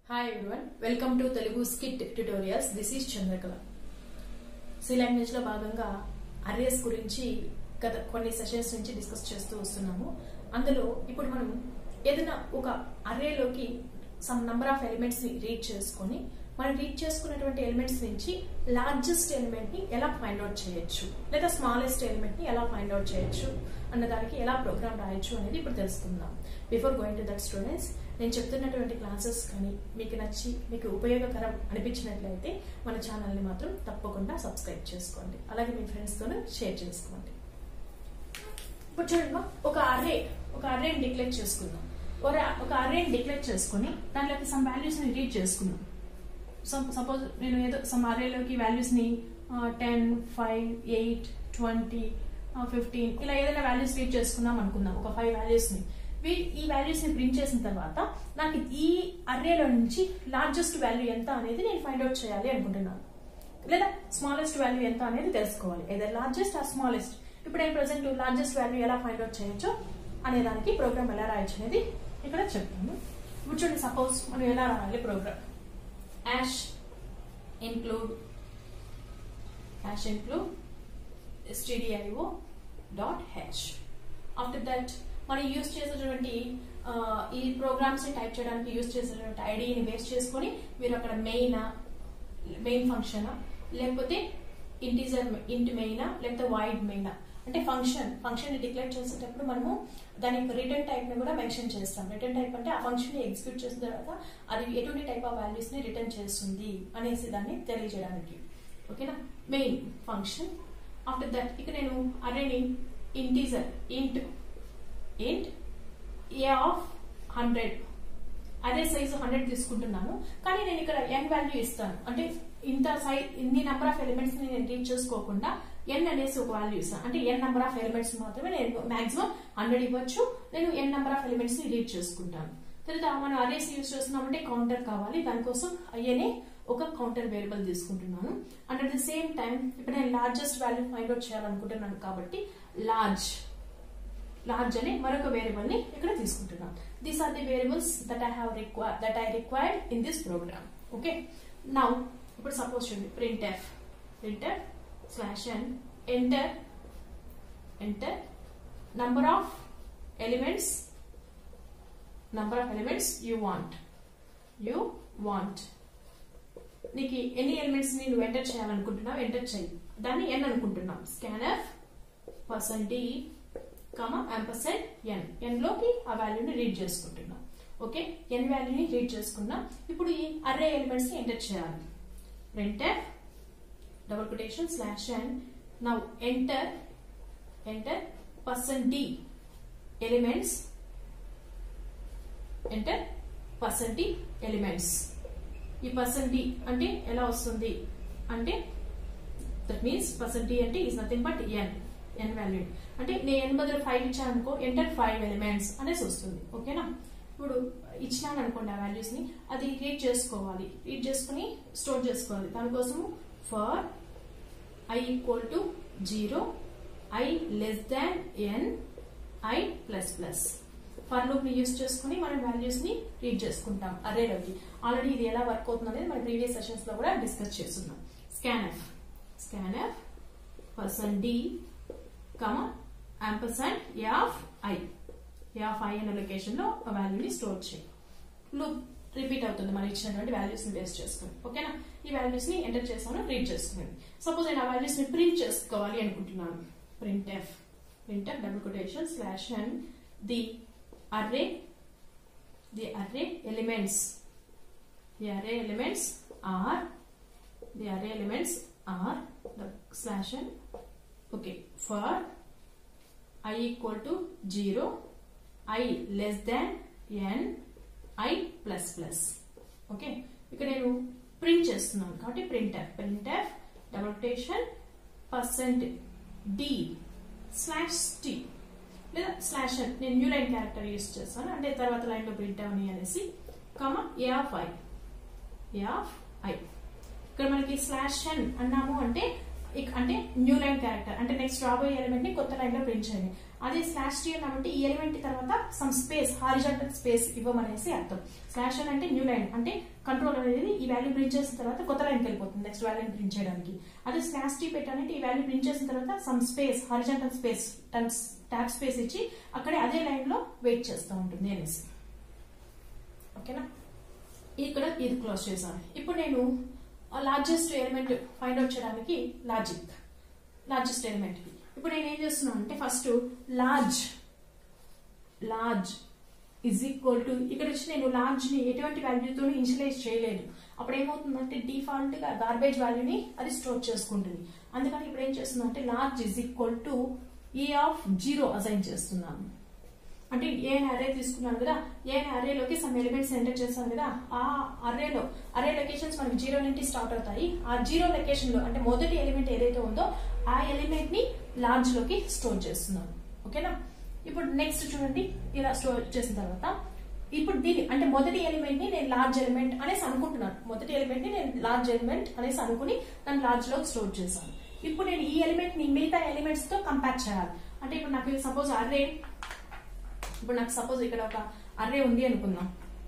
hi everyone welcome to Telugu skit tutorials this is Chandrakala C language లో భాగంగా arrays గురించి గత కొన్ని సెషన్స్ నుంచి డిస్కస్ చేస్తూ వస్తున్నాము అందులో ఇప్పుడు మనం ఏదైనా ఒక అరేలోకి సమ్ నంబర్ ఆఫ్ ఎలిమెంట్స్ ని రీడ్ చేసుకొని మనం రీడ్ చేసుకున్నటువంటి ఎలిమెంట్స్ నుంచి లార్జెస్ట్ ఎలిమెంట్ ని ఎలా ఫైండ్ అవుట్ చేయొచ్చు లేదా స్మాలెస్ట్ ఎలిమెంట్ ని ఎలా ఫైండ్ అవుట్ చేయొచ్చు అన్న దానికి ఎలా ప్రోగ్రామ్ రాయొచ్చు అనేది ఇప్పుడు తెలుసుకుందాం before going to that students నేను చెప్తున్నటువంటి క్లాసెస్ కానీ మీకు నచ్చి మీకు ఉపయోగకరం అనిపించినట్లయితే మన ఛానల్ని మాత్రం తప్పకుండా సబ్స్క్రైబ్ చేసుకోండి అలాగే మీ ఫ్రెండ్స్తో షేర్ చేసుకోండి ఇప్పుడు చూడండి ఒక అర్రే ఒక అర్రేని డిక్లేర్ చేసుకుందాం ఒక- ఒక అర్రేని డిక్లేర్ చేసుకుని దాంట్లోకి సమ్ వాల్యూస్ ని రీడ్ చేసుకున్నాం సపోజ్ నేను ఏదో సమ్ అర్రేలోకి వాల్యూస్ ని ten five eight twenty fifteen ఇలా ఏదైనా వాల్యూస్ రీడ్ చేసుకున్నాం అనుకుందాం ఒక ఫైవ్ వాల్యూస్ ని వీ- ఈ వాల్యూస్ ని ప్రింట్ చేసిన తర్వాత నాకు ఈ అర్రేలో నుంచి లార్జెస్ట్ వాల్యూ ఎంత అనేది నేను ఫైండ్ అవుట్ చేయాలి అనుకుంటున్నాను లేదా స్మాలెస్ట్ వాల్యూ ఎంత అనేది తెలుసుకోవాలి ఏదో లార్జెస్ట్ ఆర్ స్మాలెస్ట్ ఇప్పుడు నేను ప్రజెంట్ లార్జెస్ట్ వాల్యూ ఎలా ఫైండ్ అవుట్ చేయొచ్చు అనే దానికి ప్రోగ్రామ్ ఎలా రాయొచ్చు అనేది ఇక్కడ చెప్తాను ఇప్పుడు చూడండి సపోజ్ మనం ఎలా రాయాలి program hash include hash include stdio dot H after that మనం యూజ్ చేసేటువంటి ఆ, ఈ ప్రోగ్రామ్స్ ని టైప్ చేయడానికి యూజ్ చేసేటువంటి ఐడిని బేస్ చేసుకొని మీరు అక్కడ మెయిన్ మెయిన్ ఫంక్షన్ లేకపోతే ఇంటీజర్ ఇంట్ మెయిన్ లేకపోతే వైడ్ మెయిన్ అంటే ఫంక్షన్ ఫంక్షన్ ని డిక్లేర్ చేసేటప్పుడు మనము దాని యొక్క రిటర్న్ టైప్ ని కూడా మెన్షన్ చేస్తాం రిటర్న్ టైప్ అంటే ఆ ఫంక్షన్ ని ఎగ్జిక్యూట్ చేసిన తర్వాత అది ఎటువంటి టైప్ ఆఫ్ వాల్యూస్ ని రిటర్న్ చేస్తుంది అనేసి దాన్ని తెలియజేయడానికి ఓకేనా మెయిన్ ఫంక్షన్ ఆఫ్టర్ దట్ ఇక నేను అరేని integer int int A of hundred అదే సైజు హండ్రెడ్ తీసుకుంటున్నాను కానీ నేను ఇక్కడ ఎన్ వాల్యూ ఇస్తాను అంటే ఇంత సైజ్ ఇన్ని నెంబర్ ఆఫ్ ఎలిమెంట్స్ ని నేను రీడ్ చేసుకోకుండా ఎన్ అనేసి ఒక వాల్యూ ఇస్తాను అంటే ఎన్ నెంబర్ ఆఫ్ ఎలిమెంట్స్ మాత్రమే నేను మాక్సిమం హండ్రెడ్ ఇవ్వచ్చు నేను ఎన్ నెంబర్ ఆఫ్ ఎలిమెంట్స్ ని రీడ్ చేసుకుంటాను తర్వాత మనం అరేస్ యూజ్ చేస్తున్నామంటే కౌంటర్ కావాలి దానికోసం అయ్యనే ఒక కౌంటర్ వేరియబుల్ తీసుకుంటున్నాను and at the same time ఇప్పుడు నేను లార్జెస్ట్ వాల్యూ ఫైండ్ అవుట్ చేయాలనుకుంటున్నాను కాబట్టి లార్జ్ లార్జ్ అనే మరొక వేరియబుల్ ని ఇక్కడ తీసుకుంటున్నాను these are the variables that I have require that I required in this program okay now ఇప్పుడు సపోజ్ చూడండి print F print F slash and enter enter number of elements number of elements you want you want నీకు ఎన్ని elements ని నువ్వు enter చేయాలనుకుంటున్నావు enter చేయి దాన్ని N అనుకుంటున్నాం scanner percent D comma ampersand N N లోకి ఆ వాల్యూని రీడ్ చేసుకుంటున్నాం ఓకే ఎన్ వాల్యూని రీడ్ చేసుకున్నాం ఇప్పుడు ఈ అర్రే ఎలిమెంట్స్ ని ఎంటర్ చేయాలి print double quotation slash and now enter enter percent D elements enter percent D elements ఈ పర్సన్ డి అంటే ఎలా వస్తుంది అంటే దట్ మీన్స్ పర్సన్ డి అంటే is nothing but N N value అంటే నేను ఎన్ బదులు ఫైవ్ ఇచ్చాను అనుకో ఎంటర్ ఫైవ్ ఎలిమెంట్స్ అనేసి వస్తుంది ఓకేనా ఇప్పుడు ఇచ్చినాను అనుకోండి ఆ వాల్యూస్ ని అది రీడ్ చేసుకోవాలి రీడ్ చేసుకుని స్టోర్ చేసుకోవాలి దానికోసము for I equal to zero I less than N I plus plus for loop ని యూస్ చేసుకుని మనం వాల్యూస్ ని రీడ్ చేసుకుంటాం అరేలోకి ఆల్రెడీ ఇది ఎలా వర్క్ అవుతుంది అనేది మన ప్రీవియస్ సెషన్స్ లో కూడా డిస్కస్ చేస్తున్నాం scanf scanf percent D comma ampersand A of I A of I అనే లొకేషన్ లో ఆ వాల్యూని స్టోర్ చేయి లూప్ రిపీట్ అవుతుంది మనం ఇచ్చినటువంటి వాల్యూస్ ని బేస్ చేసుకుని ఓకేనా ఈ వాల్యూస్ ని ఎంటర్ చేసాను రీడ్ చేసుకున్నాను సపోజ్ నేను ఆ వాల్యూస్ ని ప్రింట్ చేసుకోవాలి అనుకుంటున్నాను print F print F double quotation slash and the array the array elements the array elements are the array elements are the slash and okay for i equal to 0 i less than n i plus plus okay ఇక్కడ నేను print చేస్తున్నాను కాబట్టి print F print F double quotation percent d slash t లేదా slash అని నేను new line character use చేస్తాను అంటే తర్వాత లైన్ లో ప్రింట్ అవని అనేసి comma a of I A of i ఇక్కడ మనకి స్లాష్ ఎన్ అన్నాము అంటే ఇక్- అంటే న్యూ లైన్ క్యారెక్టర్ అంటే నెక్స్ట్ రాబోయే ఎలిమెంట్ ని కొత్త లైన్ లో ప్రింట్ చేయండి అదే స్లాష్ టీ అంటే ఈ ఎలిమెంట్ తర్వాత సమ్ స్పేస్ హారిజాంటల్ స్పేస్ ఇవ్వమనేసి అర్థం స్లాష్ అని అంటే న్యూ లైన్ అంటే కంట్రోల్ అనేది ఈ వాల్యూ ప్రింట్ చేసిన తర్వాత కొత్త లైన్కి వెళ్ళిపోతుంది నెక్స్ట్ వాల్యూ ప్రింట్ చేయడానికి అదే స్లాష్ టీ పెట్టాలంటే ఈ వాల్యూ ప్రింట్ చేసిన తర్వాత some space horizontal space tab space ఇచ్చి అక్కడే అదే లైన్ లో వెయిట్ చేస్తూ ఉంటుంది అనేసి ఓకేనా ఇక్కడ ఇది క్లోజ్ చేశాను ఇప్పుడు నేను లార్జెస్ట్ ఎలిమెంట్ ఫైండ్ అవుట్ చేయడానికి లాజిక్ లార్జెస్ట్ ఎలిమెంట్ ఇప్పుడు నేను ఏం చేస్తున్నాను అంటే first large large is equal to ఇక్కడ వచ్చి నేను లార్జ్ ని ఎటువంటి వాల్యూతో ఇనిషియలైజ్ చేయలేదు అప్పుడు ఏమవుతుందంటే డిఫాల్ట్ గా గార్బేజ్ వాల్యూని అది స్టోర్ చేసుకుంటుంది అందుకని ఇప్పుడు ఏం చేస్తున్నా అంటే large is equal to a of zero assign చేస్తున్నాను అంటే ఏ అరే తీసుకున్నాను కదా ఏ అరేలోకి సమ్ ఎలిమెంట్స్ ఎంటర్ చేస్తాను కదా ఆ అరేలో అరే లొకేషన్స్ మనకి జీరో నుండి స్టార్ట్ అవుతాయి ఆ జీరో లొకేషన్ లో అంటే మొదటి ఎలిమెంట్ ఏదైతే ఉందో ఆ ఎలిమెంట్ ని లార్జ్ లోకి స్టోర్ చేస్తున్నాను ఓకేనా ఇప్పుడు నెక్స్ట్ చూడండి ఇలా స్టోర్ చేసిన తర్వాత ఇప్పుడు దీని అంటే మొదటి ఎలిమెంట్ ని నేను లార్జ్ ఎలిమెంట్ అనేసి అనుకుంటున్నాను మొదటి ఎలిమెంట్ ని నేను లార్జ్ ఎలిమెంట్ అనేసి అనుకుని దాన్ని లార్జ్ లో స్టోర్ చేశాను ఇప్పుడు నేను ఈ ఎలిమెంట్ ని మిగతా ఎలిమెంట్స్ తో కంపేర్ చేయాలి అంటే ఇప్పుడు నాకు సపోజ్ అరే ఇప్పుడు నాకు సపోజ్ ఇక్కడ ఒక అర్రే ఉంది అనుకుందాం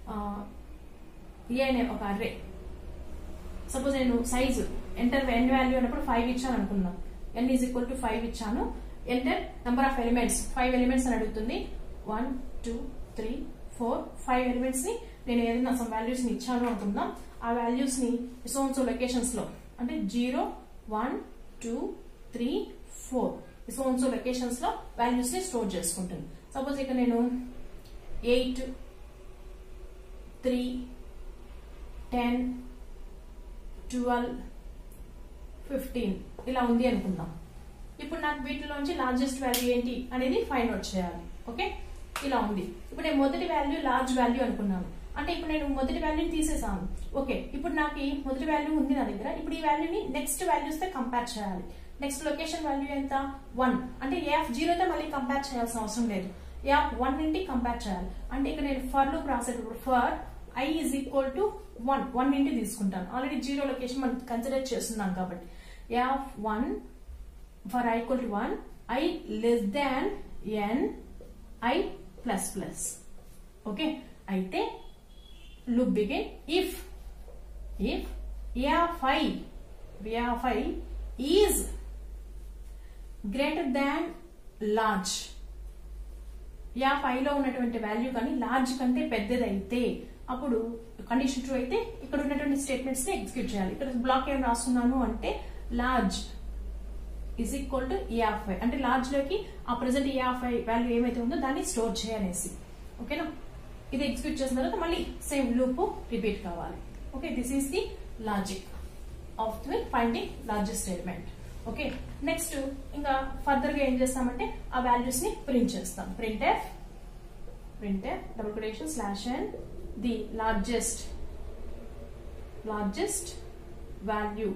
ఏ అనే ఒక అర్రే సపోజ్ నేను సైజు ఎంటర్ ఎన్ వాల్యూ అన్నప్పుడు ఫైవ్ ఇచ్చాను అనుకుందాం n is equal to five ఇచ్చాను enter number of elements five elements అని అడుగుతుంది one two three four five elements ని నేను ఏదైనా సమ్ వాల్యూస్ ని ఇచ్చాను అనుకుందాం ఆ వాల్యూస్ ని సో లొకేషన్స్ లో అంటే zero one two three four so locations లో వాల్యూస్ ని స్టోర్ చేసుకుంటుంది సపోజ్ ఇక్కడ నేను eight three ten twelve fifteen ఇలా ఉంది అనుకుందాం ఇప్పుడు నాకు వీటిలోంచి లార్జెస్ట్ వాల్యూ ఏంటి అనేది ఫైండ్ అవుట్ చేయాలి ఓకే ఇలా ఉంది ఇప్పుడు నేను మొదటి వాల్యూ లార్జ్ వాల్యూ అనుకున్నాను అంటే ఇప్పుడు నేను మొదటి వాల్యూని తీసేసాను ఓకే ఇప్పుడు నాకు ఈ మొదటి వాల్యూ ఉంది నా దగ్గర ఇప్పుడు ఈ వాల్యూని నెక్స్ట్ వాల్యూస్ తో కంపేర్ చేయాలి నెక్స్ట్ లొకేషన్ వాల్యూ ఎంత వన్ అంటే ఏ ఆఫ్ జీరోతో మళ్ళీ కంపేర్ చేయాల్సిన అవసరం లేదు ఏ ఆఫ్ వన్ నుండి కంపేర్ చేయాలి అంటే ఇక్కడ నేను ఫర్ లూప్ రాసేటప్పుడు for i is equal to one one నుండి తీసుకుంటాను ఆల్రెడీ జీరో లొకేషన్ మనం కన్సిడర్ చేస్తున్నాం కాబట్టి a of one for I equal to one i less than N I plus plus okay అయితే loop begin if if a of i a of i is greater than large యా five లో ఉన్నటువంటి value కానీ large కంటే పెద్దదైతే అప్పుడు condition true అయితే ఇక్కడ ఉన్నటువంటి స్టేట్మెంట్స్ ని ఎగ్జిక్యూట్ చేయాలి ఇక్కడ బ్లాక్ ఏం రాస్తున్నాను అంటే large is equal to a of i అంటే లార్జ్ లోకి ఆ present a of i value ఏమైతే ఉందో దాన్ని స్టోర్ చేయనేసి ఓకేనా ఇది ఎగ్జిక్యూట్ చేసిన తర్వాత మళ్ళీ సేమ్ లూప్ రిపీట్ కావాలి okay this is the logic of the finding largest element okay next ఇంకా ఫర్దర్ గా ఏం చేస్తామంటే ఆ వాల్యూస్ ని ప్రింట్ చేస్తాం print F print F double quotation slash and the largest largest value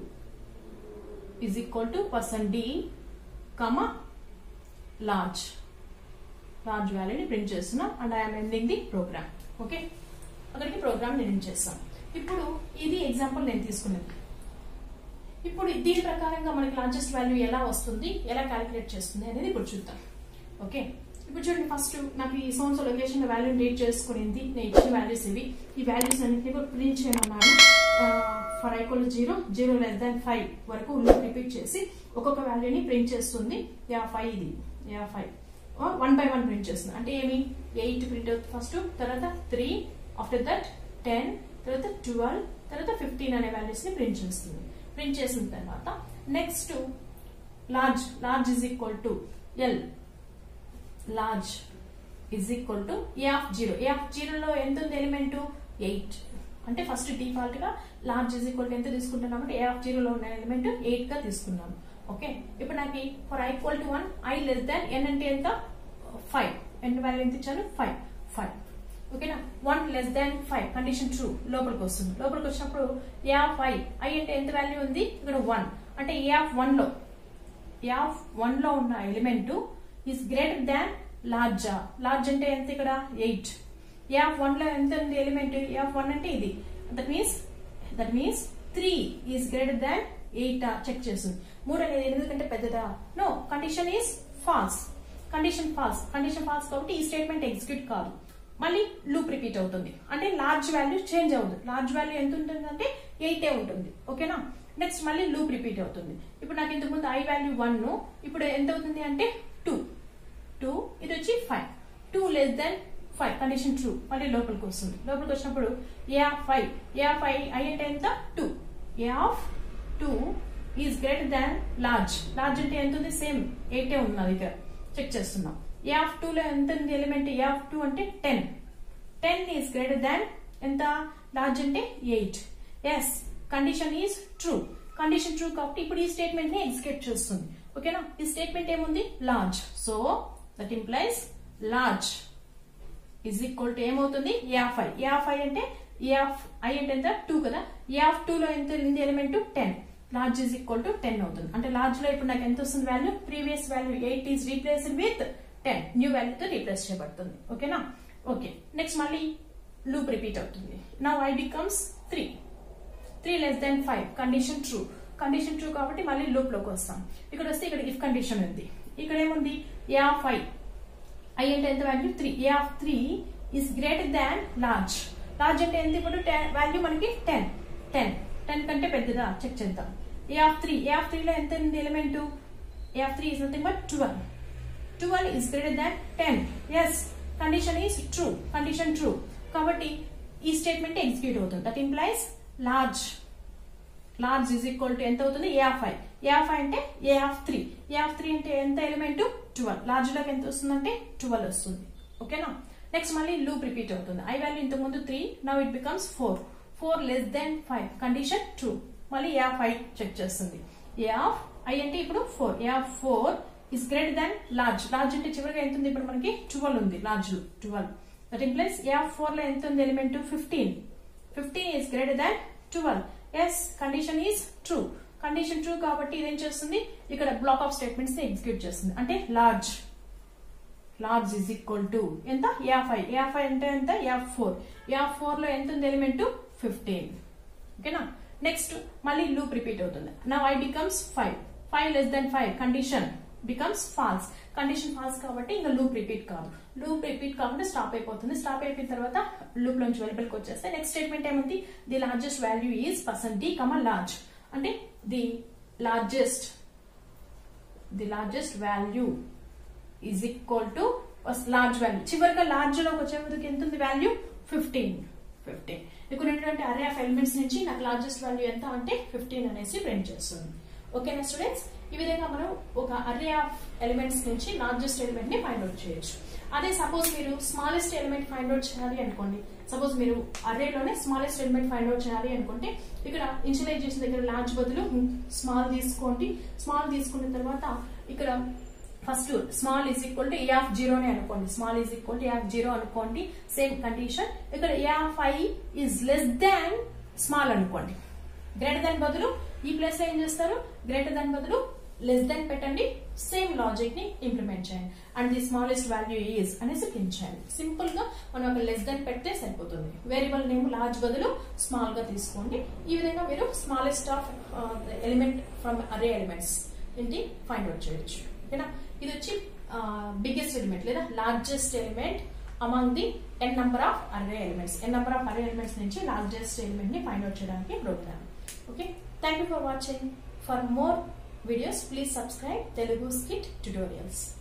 is equal to person d comma large large వాల్యూని print చేస్తున్నా and I'm ending the program okay అక్కడికి ప్రోగ్రామ్ నేను ఎండ్ చేస్తాను ఇప్పుడు ఇది example నేను తీసుకున్నది ఇప్పుడు దీని ప్రకారంగా మనకి లార్జెస్ట్ వాల్యూ ఎలా వస్తుంది ఎలా క్యాలిక్యులేట్ చేస్తుంది అనేది ఇప్పుడు చూద్దాం ఓకే ఇప్పుడు చూడండి ఫస్ట్ నాకు ఈ సోన్స్ లొకేషన్ వాల్యూ రీడ్ చేసుకునింది నేను ఇచ్చిన వాల్యూస్ ఇవి ఈ వాల్యూస్ అన్నింటినీ కూడా ప్రింట్ చేయమన్నాను for i equal zero zero less than five వరకు లూప్ రిపీట్ చేసి ఒక్కొక్క వాల్యూని ప్రింట్ చేస్తుంది యా ఫైవ్ ఇది యా five one by one print చేస్తుంది అంటే ఏమి ఎయిట్ ప్రింట్ అవుతుంది ఫస్ట్ తర్వాత త్రీ ఆఫ్టర్ దట్ టెన్ తర్వాత ట్వెల్వ్ తర్వాత ఫిఫ్టీన్ అనే వాల్యూస్ ని ప్రింట్ చేస్తుంది ప్రింట్ చేసిన తర్వాత next large large is equal to l large is equal to a of zero a of జీరోలో ఎంత ఉంది ఎలిమెంట్ ఎయిట్ అంటే ఫస్ట్ డిఫాల్ట్ గా లార్జ్ ఇజ్ ఈక్వల్ టు ఎంత తీసుకుంటున్నాం అంటే ఏ ఆఫ్ జీరోలో ఉన్న ఎలిమెంట్ ఎయిట్ గా తీసుకున్నాము ఓకే ఇప్పుడు నాకు for I equal to one i less than n అంటే ఎంత ఫైవ్ ఎన్ వాల్యూ ఎంత ఇచ్చాను ఫైవ్ ఫైవ్ ఓకేనా one less than five condition true లోపలికి వస్తుంది లోపలికి వచ్చినప్పుడు ఏ ఆఫ్ ఐ ఐ అంటే ఎంత వాల్యూ ఉంది ఇక్కడ వన్ అంటే ఏ ఆఫ్ వన్ లో ఏ ఆఫ్ వన్ లో ఉన్న element is greater than large large అంటే ఎంత ఇక్కడ ఎయిట్ ఏ ఆఫ్ వన్ లో ఎంత ఉంది ఎలిమెంట్ ఏ ఆఫ్ వన్ అంటే ఇది that means that means three is greater than eight check చేస్తుంది మూడు అనేది ఎనిమిది కంటే పెద్దదా no condition is false condition false condition false కాబట్టి ఈ స్టేట్మెంట్ ఎగ్జిక్యూట్ కాదు మళ్ళీ లూప్ రిపీట్ అవుతుంది అంటే లార్జ్ వాల్యూ చేంజ్ అవుతుంది లార్జ్ వాల్యూ ఎంత ఉంటుంది అంటే ఎయిట్ ఉంటుంది ఓకేనా నెక్స్ట్ మళ్ళీ లూప్ రిపీట్ అవుతుంది ఇప్పుడు నాకు ఇంతకు ముందు ఐ వాల్యూ వన్ ఇప్పుడు ఎంత అవుతుంది అంటే టూ టూ ఇది వచ్చి five two less than five condition true మళ్ళీ లోపలికి వస్తుంది లోపలికి వచ్చినప్పుడు a of five a of i i అంటే ఎంత two a of two is greater than large large అంటే ఎంత ఉంది సేమ్ ఎయిటే ఉంది నా దగ్గర చెక్ చేస్తున్నాం ఏ ఆఫ్ టూ లో ఎంత ఉంది ఎలిమెంట్ ఏ ఆఫ్ టూ అంటే ten ten is greater than ఎంత లార్జ్ అంటే eight yes condition is true condition true కాబట్టి ఇప్పుడు ఈ స్టేట్మెంట్ ని ఎగ్జిక్యూట్ చేస్తుంది ఓకేనా ఈ స్టేట్మెంట్ ఏముంది large so that implies large is equal to ఏమవుతుంది a of I A of i అంటే ఏ ఆఫ్ ఐ అంటే ఎంత టూ కదా ఏ ఆఫ్ టూ లో ఎంత ఉంది element ten large is equal to ten అవుతుంది అంటే లార్జ్ లో ఇప్పుడు నాకు ఎంత వస్తుంది value previous value eight is replaced with ten new వాల్యూతో రీప్లేస్ చేయబడుతుంది ఓకేనా ఓకే నెక్స్ట్ మళ్ళీ లూప్ రిపీట్ అవుతుంది నా i becomes three three less than five condition true condition true కాబట్టి మళ్ళీ లూప్ లోకి వస్తాం ఇక్కడ వస్తే ఇక్కడ ఇఫ్ కండిషన్ ఉంది ఇక్కడ ఏముంది ఏ ఆఫ్ ఐ ఐ అంటే ఎంత value three a of three is greater than large large అంటే ఎంత ఇప్పుడు వాల్యూ మనకి టెన్ టెన్ టెన్ కంటే పెద్దదా చెక్ చేద్దాం a of three a of త్రీలో ఎంత ఉంది element a of three is nothing but twelve twelve is greater than ten yes condition is true condition true కాబట్టి ఈ స్టేట్మెంట్ ఎగ్జిక్యూట్ అవుతుంది that implies large large is equal to ఎంత అవుతుంది a of I A of i అంటే a of three a of three అంటే ఎంత element twelve large లోకి ఎంత వస్తుందంటే ట్వెల్వ్ వస్తుంది ఓకేనా నెక్స్ట్ మళ్ళీ లూప్ రిపీట్ అవుతుంది ఐ వాల్యూ ఇంతకు ముందు three now it becomes four four less than five condition true మళ్ళీ ఏ ఆఫ్ ఐ చెక్ చేస్తుంది ఏ ఆఫ్ ఐ అంటే ఇప్పుడు four a of four is greater than large large అంటే చివరిగా ఎంత ఉంది ఇప్పుడు మనకి ట్వెల్వ్ ఉంది large twelve that implies a of four లో ఎంత ఉంది element fifteen fifteen is greater than twelve yes condition is true condition true కాబట్టి ఇదేం చేస్తుంది ఇక్కడ బ్లాక్ ఆఫ్ స్టేట్మెంట్స్ ని ఎగ్జిక్యూట్ చేస్తుంది అంటే large large is equal to ఎంత యాఫై యాఫై అంటే ఎంత యాఫ్ ఫోర్ యాఫ్ ఫోర్ లో ఎంత ఉంది ఎలిమెంట్ ఫిఫ్టీన్ ఓకేనా నెక్స్ట్ మళ్ళీ లూప్ రిపీట్ అవుతుంది నా i becomes five five less than five condition becomes false condition false కాబట్టి ఇంకా లూప్ రిపీట్ కాదు లూప్ రిపీట్ కాకుండా స్టాప్ అయిపోతుంది స్టాప్ అయిపోయిన తర్వాత లూప్ నుంచి వెలుపలికి వచ్చేస్తే నెక్స్ట్ స్టేట్మెంట్ ఏముంది the largest value is percent D comma large అంటే the largest the largest value is equal to large value చివరిగా లార్జ్ లోకి వచ్చేందుకు ఎంత ఉంది వాల్యూ ఫిఫ్టీన్ ఫిఫ్టీన్ ఇక్కడ ఉన్నటువంటి అరే ఆఫ్ ఎలిమెంట్స్ నుంచి నాకు లార్జెస్ట్ వాల్యూ ఎంత అంటే ఫిఫ్టీన్ అనేసి ప్రింట్ చేస్తుంది ఓకేనా స్టూడెంట్స్ ఈ విధంగా మనం ఒక అరే ఆఫ్ ఎలిమెంట్స్ నుంచి లార్జెస్ట్ ఎలిమెంట్ ని ఫైండ్ అవుట్ చేయొచ్చు అదే సపోజ్ మీరు స్మాలెస్ట్ ఎలిమెంట్ ఫైండ్ అవుట్ చేయాలి అనుకోండి సపోజ్ మీరు అరేలోనే స్మాలెస్ట్ ఎలిమెంట్ ఫైండ్ అవుట్ చేయాలి అనుకుంటే ఇక్కడ ఇన్షియలైజ్ చేసిన దగ్గర లార్జ్ బదులు స్మాల్ తీసుకోండి స్మాల్ తీసుకున్న తర్వాత ఇక్కడ first small is equal to a of జీరోనే అనుకోండి small is equal to a of zero అనుకోండి సేమ్ కండిషన్ ఇక్కడ a of i is less than small అనుకోండి గ్రేటర్ దాన్ బదులు ఈ ప్లేస్ లో ఏం చేస్తారు గ్రేటర్ దాన్ బదులు లెస్ దాన్ పెట్టండి సేమ్ లాజిక్ ని ఇంప్లిమెంట్ చేయండి and the smallest value is అనేసి ప్రింట్ చేయండి సింపుల్ గా మనం ఒక లెస్ దాన్ పెడితే సరిపోతుంది వేరియబుల్ నేమ్ లార్జ్ బదులు స్మాల్ గా తీసుకోండి ఈ విధంగా మీరు smallest of element from array elements ఏంటి ఫైండ్ అవుట్ చేయొచ్చు ఓకేనా ఇది వచ్చి బిగ్గెస్ట్ ఎలిమెంట్ లేదా largest element among the n number of array elements n number of array elements నుంచి లార్జెస్ట్ ఎలిమెంట్ ని ఫైండ్ అవుట్ చేయడానికి program okay thank you for watching for more videos please subscribe telugu skit tutorials